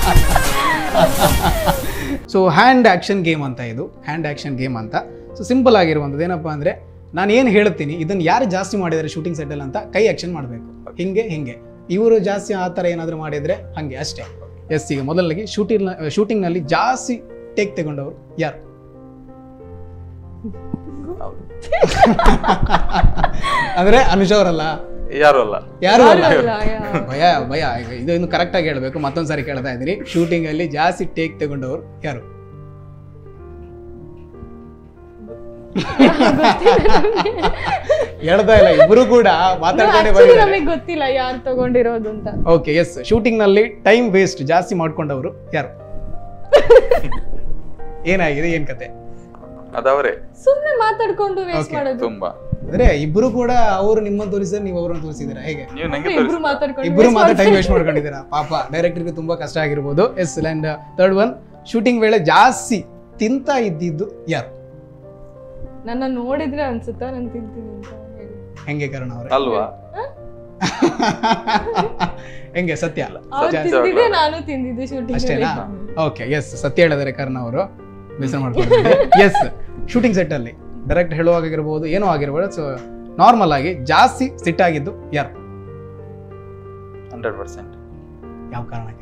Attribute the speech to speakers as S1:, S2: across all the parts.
S1: So hand action game ಅಂತ ಇದು hand action game ಅಂತ ಸೊ ಸಿಂಪಲ್ ಆಗಿರುವಂಥದ್ದು ಏನಪ್ಪ ಅಂದರೆ ನಾನು ಏನು ಹೇಳ್ತೀನಿ ಇದನ್ನು ಯಾರು ಜಾಸ್ತಿ ಮಾಡಿದರೆ ಶೂಟಿಂಗ್ ಸೆಟ್ಟಲ್ಲಿ ಅಂತ ಕೈ ಆ್ಯಕ್ಷನ್ ಮಾಡಬೇಕು ಹಿಂಗೆ ಹಿಂಗೆ ಇವರು ಜಾಸ್ತಿ ಆ ಥರ ಏನಾದರೂ ಮಾಡಿದರೆ ಹಾಗೆ ಅಷ್ಟೇ ಎಸ್ ಈಗ ಮೊದಲಾಗಿ ಶೂಟಿಂಗ್ ಶೂಟಿಂಗ್ನಲ್ಲಿ ಜಾಸ್ತಿ ಟೇಕ್ ತಗೊಂಡವರು ಯಾರು
S2: ಹೌದು
S1: ಅಂದರೆ ಅನುಷ್ ಅವರಲ್ಲ
S2: ಯಾರು ಅಲ್ಲ
S1: ಯಾರು ಅಲ್ಲ
S3: ಅಲ್ಲ, ಯಾ-
S1: ಭಯ ಭಯ ಈಗ ಇದು ಇನ್ನು ಕರೆಕ್ಟಾಗಿ ಹೇಳಬೇಕು ಮತ್ತೊಂದು ಸಾರಿ ಕೇಳ್ತಾ ಇದ್ದೀನಿ ಶೂಟಿಂಗಲ್ಲಿ ಜಾಸ್ತಿ ಟೇಕ್ ತಗೊಂಡವರು ಯಾರು ಹೇಳ್ತಾ ಇಲ್ಲ ಇಬ್ರು ಕೂಡ ಮಾತಾಡ್ಕೊಂಡೇ
S3: Actually
S1: ಬಂದಿದ್ದಾರೆ
S3: ನಮಗೆ ಗೊತ್ತಿಲ್ಲ ಯಾರು ತಗೊಂಡಿರೋದು ಅಂತ
S1: ಓಕೆ ಎಸ್ ಶೂಟಿಂಗ್ನಲ್ಲಿ ಟೈಮ್ ವೇಸ್ಟ್ ಜಾಸ್ತಿ ಮಾಡ್ಕೊಂಡವರು ಯಾರು ಏನಾಗಿದೆ ಏನ್ ಕತೆ
S2: ಅದವರೇ
S3: ಸುಮ್ನೆ ಮಾತಾಡ್ಕೊಂಡು ವೇಸ್ಟ್
S1: Okay.
S3: ಮಾಡೋದು
S2: ತುಂಬಾ
S1: ಅಂದ್ರೆ ಇಬ್ರು ಕೂಡ ಅವರು ನಿಮ್ಮನ್ನು ತೋರಿಸಿದ್ರೆ ನೀವು ಅವ್ರನ್ನ ತೋರಿಸಿದ್ದೀರಾ ಹೇಗೆ
S2: ನೀವು ನಂಗೆ
S3: ಇಬ್ರು
S2: ತೋರಿಸಿ
S3: ಮಾತಾಡ್ಕೊಂಡು
S1: ಇಬ್ರು
S3: waste
S1: ಮಾತ್ರ ಟೈಮ್
S3: ಮಾಡ್ತಾರೆ.
S1: ವೇಸ್ಟ್ ಮಾಡ್ಕೊಂಡಿದ್ದೀರಾ ಪಾಪ ಡೈರೆಕ್ಟರ್ಗೆ ತುಂಬಾ ಕಷ್ಟ ಆಗಿರ್ಬೋದು yes and third one shooting ವೇಳೆ ಜಾಸ್ತಿ ತಿಂತಾ ಇದ್ದಿದ್ದು ಯಾರು
S3: ನನ್ನ ನೋಡಿದ್ರೆ ಅನ್ಸುತ್ತಾ ನಾನು ತಿಂತೀನಿ ಅಂತ ಹೇಳಿ
S1: ಹೆಂಗೆ ಕಾರಣ ಅವ್ರೆ
S2: ಅಲ್ವಾ
S1: ಹೆಂಗೆ ಸತ್ಯ ಅಲ್ಲ
S3: ಅವ್ರು
S2: ಸತ್ಯ
S3: ತಿಂದಿದ್ದೆ
S2: ಅಲ್ಲ.
S3: ನಾನು ತಿಂದಿದ್ದೆ ಶೂಟಿಂಗ್
S1: ಅಷ್ಟೇನಾ ಓಕೆ ಎಸ್ ಸತ್ಯ ಹೇಳಿದರೆ ಕರ್ಣ ಅವರು ಬೇಸರ ಮಾಡ್ಕೊಂಡಿದ್ದಾರೆ ಎಸ್ ಶೂಟಿಂಗ್ ಸೆಟ್ ಅಲ್ಲಿ ಡೈರೆಕ್ಟ್ ಹೇಳುವಾಗಿರ್ಬೋದು ಏನೋ ಆಗಿರ್ಬೋದು ಸೊ ನಾರ್ಮಲ್ ಆಗಿ ಜಾಸ್ತಿ ಸಿಟ್ಟಾಗಿದ್ದು ಯಾರು
S2: ಹಂಡ್ರೆಡ್ ಪರ್ಸೆಂಟ್
S1: ಯಾವ ಕಾರಣಕ್ಕೆ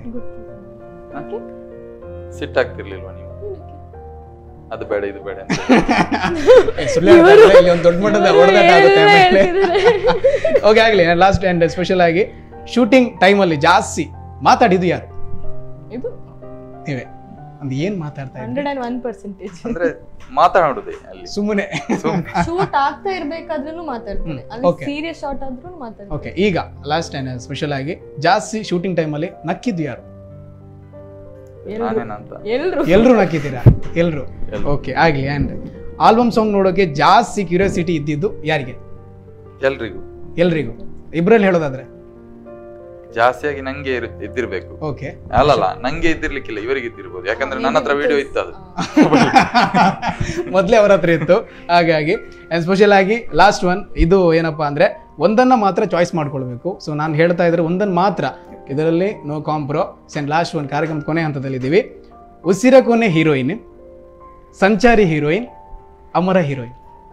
S2: ಸಿಟ್ಟಾಗ್ತಿರ್ಲಿಲ್ವಾ ನೀವು ಅದು ಬೇಡ ಇದು ಬೇಡ ಅಂತ
S1: ಏ, ಸುಳ್ಳು ಹೇಳ್ತಾ ಇದ್ರೆ ಇಲ್ಲಿ ಒಂದು ದೊಡ್ಡ ಮಟ್ಟದ ಹೊಡೆದಾಟ ಆಗುತ್ತೆ ಆಮೇಲೆ ಓಕೆ ಆಗಲಿ ಲಾಸ್ಟ್ ಆ್ಯಂಡ್ ಸ್ಪೆಷಲ್ ಆಗಿ ಶೂಟಿಂಗ್ ಟೈಮಲ್ಲಿ ಜಾಸ್ತಿ ಮಾತಾಡಿದ್ದು ಯಾರು
S3: ಇದು
S1: ನೀವೇ ಒಂದು ಏನು ಮಾತಾಡ್ತಾ ಇದ್ರಿ
S3: ಹಂಡ್ರೆಡ್ ಅಂಡ್ ಒನ್ ಪರ್ಸೆಂಟೇಜ್
S2: ಅಂದ್ರೆ ಮಾತನಾಡುದೇ ಅಲ್ಲಿ
S1: ಸುಮ್ಮನೆ
S2: ಸುಮ್ನೆ
S3: ಶೂಟ್ ಆಗ್ತಾ ಇರ್ಬೇಕಾದ್ರೂ ಮಾತಾಡ್ತಾನೆ
S1: ಹ್ಮ್,
S3: ಅಲ್ಲಿ
S1: okay.
S3: ಸೀರಿಯಸ್ ಶಾಟ್ ಆದ್ರೂ ಮಾತಾಡ್ತಾನೆ
S1: ಓಕೆ ಈಗ ಲಾಸ್ಟ್ ಆ್ಯಂಡ್ ಸ್ಪೆಷಲ್ ಆಗಿ ಜಾಸ್ತಿ ಶೂಟಿಂಗ್ ಟೈಮಲ್ಲಿ ನಕ್ಕಿದ್ದು ಯಾರು
S2: ನಾನೇನಂತ
S3: ಎಲ್ರು
S1: ಎಲ್ರು ನಕ್ಕಿದ್ದೀರಾ ಎಲ್ರು
S2: ಎಲ್ರು.
S1: ಓಕೆ ಆಗ್ಲಿ ಆ್ಯಂಡ್ ಆಲ್ಬಮ್ ಸಾಂಗ್ ನೋಡೋಕೆ ಜಾಸ್ತಿ ಕ್ಯೂರಿಯಾಸಿಟಿ ಇದ್ದಿದ್ದು ಯಾರಿಗೆ
S2: ಎಲ್ರಿಗೂ
S1: ಎಲ್ರಿಗೂ ಇಬ್ರಲ್ಲಿ ಹೇಳೋದಾದ್ರೆ
S2: ಜಾಸ್ತಿಯಾಗಿ ನಂಗೆ ಇರು- ಇದ್ದಿರ್ಬೇಕು
S1: ಓಕೆ
S2: ಅಲ್ಲಲ್ಲ ನಂಗೆ ಇದ್ದಿರ್ಲಿಕ್ಕಿಲ್ಲ ಇವರಿಗೆ ಇದ್ದಿರ್ಬೋದು ಯಾಕಂದ್ರೆ ನನ್ನ ಹತ್ರ ವಿಡಿಯೋ ಇತ್ತು ಅದು
S1: ಮೊದಲೇ ಅವ್ರ ಹತ್ರ ಇತ್ತು ಹಾಗಾಗಿ ಆ್ಯಂಡ್ ಸ್ಪೆಷಲ್ ಆಗಿ ಲಾಸ್ಟ್ ಒನ್ ಇದು ಏನಪ್ಪಾ ಅಂದ್ರೆ ಒಂದನ್ನ ಮಾತ್ರ ಚಾಯ್ಸ್ ಮಾಡ್ಕೊಳ್ಬೇಕು ಸೊ ನಾನು ಹೇಳ್ತಾ ಇದ್ರೆ ಒಂದನ್ನು ಮಾತ್ರ ಇದರಲ್ಲಿ ನೋ ಕಾಂಪ್ರೋ ಆ್ಯಂಡ್ ಲಾಸ್ಟ್ ಒನ್ ಕಾರ್ಯಕ್ರಮ ಕೊನೆ ಹಂತದಲ್ಲಿದ್ದೀವಿ ಉಸಿರ ಕೊನೆ ಹೀರೋಯಿನ್ ಸಂಚಾರಿ ಹೀರೋಯಿನ್ ಅಮರ ಹೀರೋಯಿನ್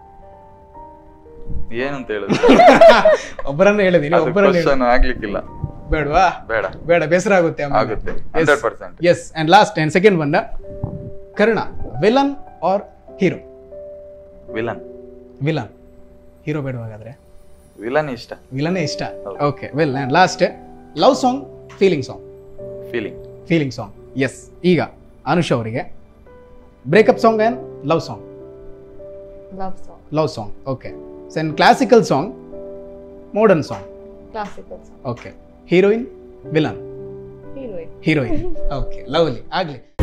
S2: ಏನಂತ ಹೇಳುದು
S1: ಒಬ್ಬರನ್ನ ಹೇಳಿದೀನಿ
S2: ಅದು
S1: ಒಬ್ಬರನ್ನ ಹೇಳಿ-
S2: ಕ್ವಶನ್ ಆಗ್ಲಿಕ್ಕಿಲ್ಲ
S1: ಬೇಡವಾ
S2: ಬೇಡ
S1: ಬೇಡ ಬೇಸರ ಆಗುತ್ತೆ
S2: ಆಗುತ್ತೆ hundred percent
S1: yes and last and second one Karna villain or hero
S2: villain
S1: villain hero ಬೇಡವಾಗಾದ್ರೆ
S2: ವಿಲನ್ ಇಷ್ಟ
S1: ವಿಲನೇ ಇಷ್ಟ
S2: ಹೌದು.
S1: Okay well and last love song feeling song
S2: feeling
S1: feeling song yes ಈಗ ಅನುಷ್ ಅವರಿಗೆ breakup song and love song
S3: love song
S1: love song okay ಸೆನ್ classical song modern song
S3: classical song
S1: okay heroine villain
S3: heroine
S1: heroine okay lovely ಆಗಲಿ